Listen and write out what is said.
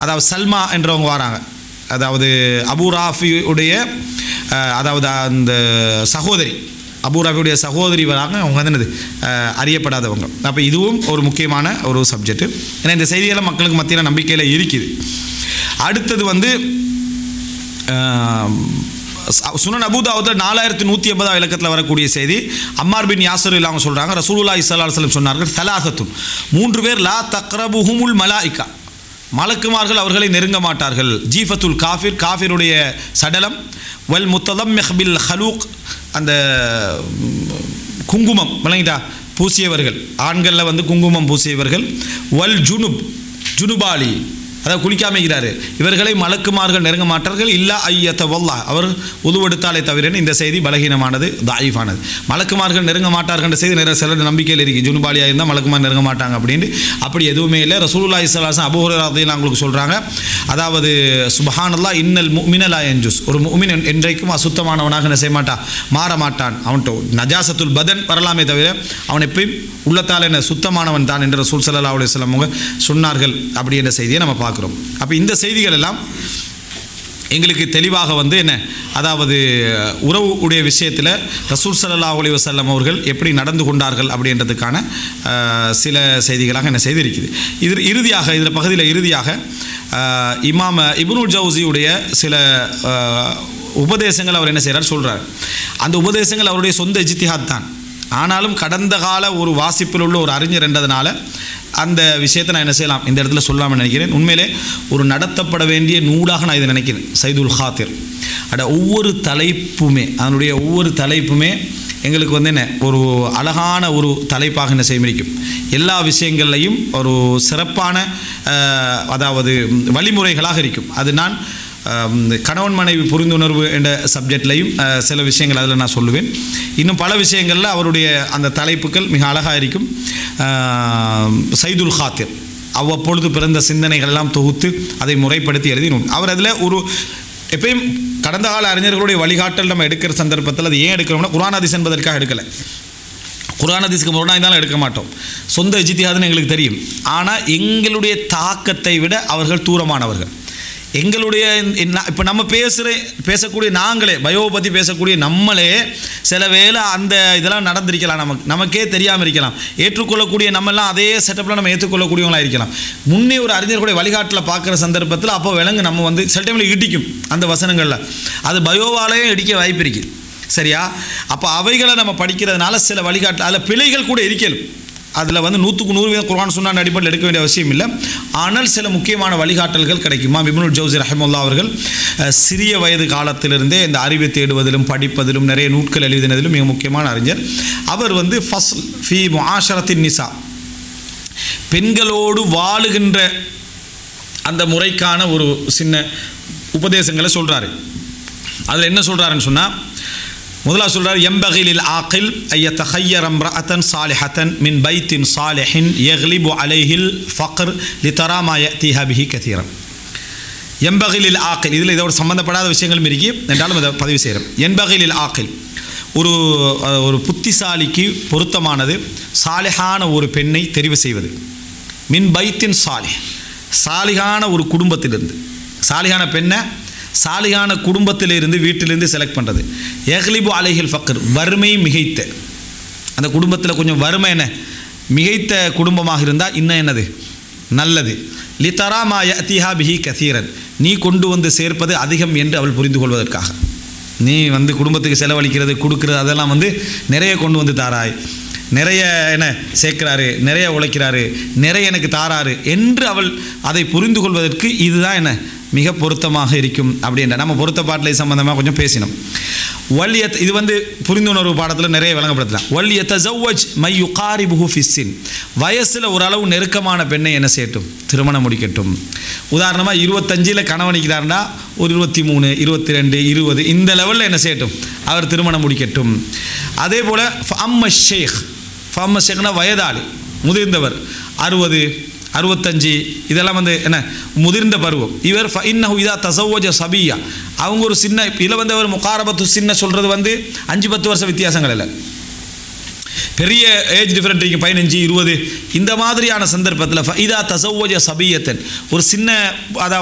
அதாவது சல்மா என்றவங்க வராங்க அதாவது அபு ராஃபியுடைய அஹ், அதாவது அந்த சகோதரி அபு ராஃபியுடைய சகோதரி வராங்க அவங்க வந்து என்னது அஹ், அறியப்படாதவங்க அப்போ இதுவும் ஒரு முக்கியமான ஒரு சப்ஜெக்ட் ஏன்னா இந்த செய்தியெல்லாம் மக்களுக்கு மத்தியில் நம்பிக்கையில் இருக்குது அடுத்தது வந்து ஆம், ச- சுனன் அபூதாவுத்தில் நாலாயிரத்தி நூற்றி எண்பதாம் இலக்கத்தில் வரக்கூடிய செய்தி அம்மார் பின் யாசர் அவங்க சொல்கிறாங்க ரசூலுல்லா இஸ்லாசலம் சொன்னார்கள் சலாசத்துன் மூன்று பேர் லா தக்ரபுஹுமுல் மலாயிகா மலக்குமார்கள் அவர்களை நெருங்க மாட்டார்கள் ஜீஃபத்துல் காஃபிர் காஃபிருடைய சடலம் வல் முத்ததம் மெஹபில் ஹலூக் அந்த ம், குங்குமம் விளங்கிட்டா பூசியவர்கள் ஆண்களில் வந்து குங்குமம் பூசியவர்கள் வல் ஜுனுப் ஜுனுபாலி அதாவது குளிக்காம இருக்கிறாரு இவர்களை மலக்குமார்கள் நெருங்க மாட்டார்கள் இல்லா ஐயத்த வல்லா அவர் உதுவெடுத்தாலே தவிர இந்த செய்தி பலகீனமானது தாயிஃபானது மலக்குமார்கள் நெருங்க மாட்டார்கள் செய்தி நிறைய சிலர் நம்பிக்கையில் இருக்கு ஜுனுபாலியாக இருந்தால் மலக்குமார் நெருங்க மாட்டாங்க அப்படின்னு அப்படி எதுவுமே இல்லை ரசூலுல்லா இஸ்லாசன் அபுஹராதையும் அவங்களுக்கு சொல்கிறாங்க அதாவது சுபஹானல்லா இன்னல் முமினலா என்ஜுஸ் ஒரு முமின் என்றைக்கும் அசுத்தமானவனாக என்ன செய்ய மாட்டான் மாற மாட்டான் அவன்கிட்ட நஜாசத்துல் பதன் வரலாமே தவிர அவன் எப்பயும் உள்ளத்தால் என்ன சுத்தமானவன் தான் என்று ரசூல் சல்லா அலுவலம் அவங்க சொன்னார்கள் அப்படி என்ற செய்தியை நம்ம பார்க்குறோம் அப்போ இந்த செய்திகள் எல்லாம் எங்களுக்கு தெளிவாக வந்து என்ன அதாவது உறவு உடைய விஷயத்தில் ரசூல் சல்லா அலி வசல்லம் அவர்கள் எப்படி நடந்து கொண்டார்கள் அப்படின்றதுக்கான அஹ், சில செய்திகளாக என்ன செய்திருக்குது இது இறுதியாக இதில் பகுதியில் இறுதியாக அஹ், இமாம இப்னுல் ஜவுசியுடைய சில அஹ், உபதேசங்கள் அவர் என்ன செய்கிறார் சொல்கிறார் அந்த உபதேசங்கள் அவருடைய சொந்த இஜித்திஹாத் தான் ஆனாலும் கடந்த கால ஒரு வாசிப்பில் உள்ள ஒரு அறிஞர் என்றதுனால அந்த விஷயத்தை நான் என்ன செய்யலாம் இந்த இடத்துல சொல்லாமல் நினைக்கிறேன் உண்மையிலே ஒரு நடத்தப்பட வேண்டிய நூலாக நான் இதை நினைக்கிறேன் சைதுல் ஹாத்திர் அட ஒவ்வொரு தலைப்புமே அதனுடைய ஒவ்வொரு தலைப்புமே எங்களுக்கு வந்து என்ன ஒரு அழகான ஒரு தலைப்பாக என்ன செய்ய முடியும் எல்லா விஷயங்கள்லையும் ஒரு சிறப்பான அஹ், அதாவது வழிமுறைகளாக இருக்கும் அது நான் ஆம், இந்த கணவன் மனைவி புரிந்துணர்வு என்ற சப்ஜெக்ட்லையும் அஹ், சில விஷயங்கள் அதில் நான் சொல்லுவேன் இன்னும் பல விஷயங்களில் அவருடைய அந்த தலைப்புகள் மிக அழகாக இருக்கும் ஆம், சைதுல் ஹாத்திர் அவ்வப்பொழுது பிறந்த சிந்தனைகள் எல்லாம் தொகுத்து அதை முறைப்படுத்தி எழுதினோம் அவர் அதில் ஒரு எப்பயும் கடந்த கால அறிஞர்களுடைய வழிகாட்டல் நம்ம எடுக்கிற சந்தர்ப்பத்தில் அது ஏன் எடுக்கிறோம்னா குரான் ஹதீஸ் என்பதற்காக எடுக்கலை குரான் ஹதீஸ்க்கு முரணா இருந்தாலும் எடுக்க மாட்டோம் சொந்த இஜித்தியாதுன்னு எங்களுக்கு தெரியும் ஆனால் எங்களுடைய தாக்கத்தை விட அவர்கள் தூரமானவர்கள் எங்களுடைய இப்போ நம்ம பேசுகிற பேசக்கூடிய நாங்களே பயோ பற்றி பேசக்கூடிய நம்மளே சில வேளை அந்த இதெல்லாம் நடந்திருக்கலாம் நமக்கு நமக்கே தெரியாமல் இருக்கலாம் ஏற்றுக்கொள்ளக்கூடிய நம்மெல்லாம் அதே செட்டப்பில் நம்ம ஏற்றுக்கொள்ளக்கூடியவங்களாக இருக்கலாம் முன்னே ஒரு அறிஞர்களுடைய வழிகாட்டில் பார்க்குற சந்தர்ப்பத்தில் அப்போ விலங்கு நம்ம வந்து சில டைமில் இடிக்கும் அந்த வசனங்களில் அது பயோவாலேயே இடிக்க வாய்ப்பு இருக்குது சரியா அப்போ அவைகளை நம்ம படிக்கிறதுனால சில வழிகாட்டு அதில் பிழைகள் கூட இருக்கலும் அதில் வந்து நூற்றுக்கு நூறு வீதம் குர்ஆன் சுன்னான் அடிப்படையில் எடுக்க வேண்டிய அவசியம் இல்லை ஆனால் சில முக்கியமான வழிகாட்டல்கள் கிடைக்குமா இப்னுல் ஜவுசி ரஹமுல்லா அவர்கள் அஹ், சிறிய வயது காலத்திலிருந்தே இந்த அறிவை தேடுவதிலும் படிப்பதிலும் நிறைய நூட்கள் எழுதினதிலும் மிக முக்கியமான அறிஞர் அவர் வந்து ஃபஸ்ல் ஃபி முஆஷரத்தின் நிசா பெண்களோடு வாழுகின்ற அந்த முறைக்கான ஒரு சின்ன உபதேசங்களை சொல்கிறாரு அதில் என்ன சொல்கிறாருன்னு சொன்னால் முதலாவது சொல்றார் எம்பகிலில் ஆக்கில் ஐய தஹையர் அம்ரஅத்தன் சாலிஹத்தன் மின் பைத்தின் சாலிஹின் யக்லிபு அலைஹில் ஃபக்ர் லித்தராமா யத்திஹா பிஹி கதீரன் எம்பகிலில் ஆக்கில் இதில் இதோட சம்பந்தப்படாத விஷயங்களும் இருக்கி என்றாலும் இதை பதிவு செய்கிறோம் எம்பகிலில் ஆக்கில் ஒரு அஹ், ஒரு புத்திசாலிக்கு பொருத்தமானது சாலிஹான ஒரு பெண்ணை தெரிவு செய்வது மின் பைத்தின் சாலிஹ் சாலிகான ஒரு குடும்பத்திலிருந்து சாலிகான பெண்ணை சாலிகான குடும்பத்திலிருந்து வீட்டிலிருந்து செலக்ட் பண்ணுறது எஹ்லிபு அலைஹில் ஃபக்கர் வறுமை மிகைத்த அந்த குடும்பத்தில் கொஞ்சம் வறுமை என்ன மிகைத்த குடும்பமாக இருந்தால் இன்னும் என்னது நல்லது லித்தராமா யத்திஹா பிஹி கசீரன் நீ கொண்டு வந்து சேர்ப்பது அதிகம் என்று அவள் புரிந்து கொள்வதற்காக நீ வந்து குடும்பத்துக்கு செலவழிக்கிறது கொடுக்குறது அதெல்லாம் வந்து நிறைய கொண்டு வந்து தாராய் நிறைய என்ன சேர்க்கிறாரு நிறைய உழைக்கிறாரு நிறைய எனக்கு தாராரு என்று அவள் அதை புரிந்து கொள்வதற்கு இதுதான் என்ன மிக பொருத்தமாக இருக்கும் அப்படின்ற நம்ம பொருத்த பாட்டிலை சம்பந்தமாக கொஞ்சம் பேசினோம் வல்யத் இது வந்து புரிந்துணர்வு பாடத்தில் நிறைய விளங்கப்படுத்தலாம் வல்யத்த ஜவ்வஜ் மை யுகாரி புஹு ஃபிஸ்ஸின் வயசில் ஓரளவு நெருக்கமான பெண்ணை என்ன செய்யட்டும் திருமணம் முடிக்கட்டும் உதாரணமாக இருபத்தஞ்சில் கணவனிக்கிறாருன்னா ஒரு இருபத்தி மூணு இருபத்தி ரெண்டு இருபது இந்த லெவலில் என்ன செய்யட்டும் அவர் திருமணம் முடிக்கட்டும் அதே போல் ஃபம்ம ஷேக் ஃபம்ம ஷேக்னா வயதாளி முதிர்ந்தவர் அறுபது அறுபத்தஞ்சு இதெல்லாம் வந்து என்ன முதிர்ந்த பருவம் இவர் ஃப இன்னஹு இதா தசவோஜ சபியா அவங்க ஒரு சின்ன இதில் வந்து அவர் முகாரபத்து சின்ன சொல்கிறது வந்து அஞ்சு பத்து வருஷம் வித்தியாசங்கள் இல்லை பெரிய ஏஜ் டிஃபரெண்ட் இருக்கு பதினஞ்சு இருபது இந்த மாதிரியான சந்தர்ப்பத்தில் இதா தசவ்வஜ சபியத்தன் ஒரு சின்ன அதாவது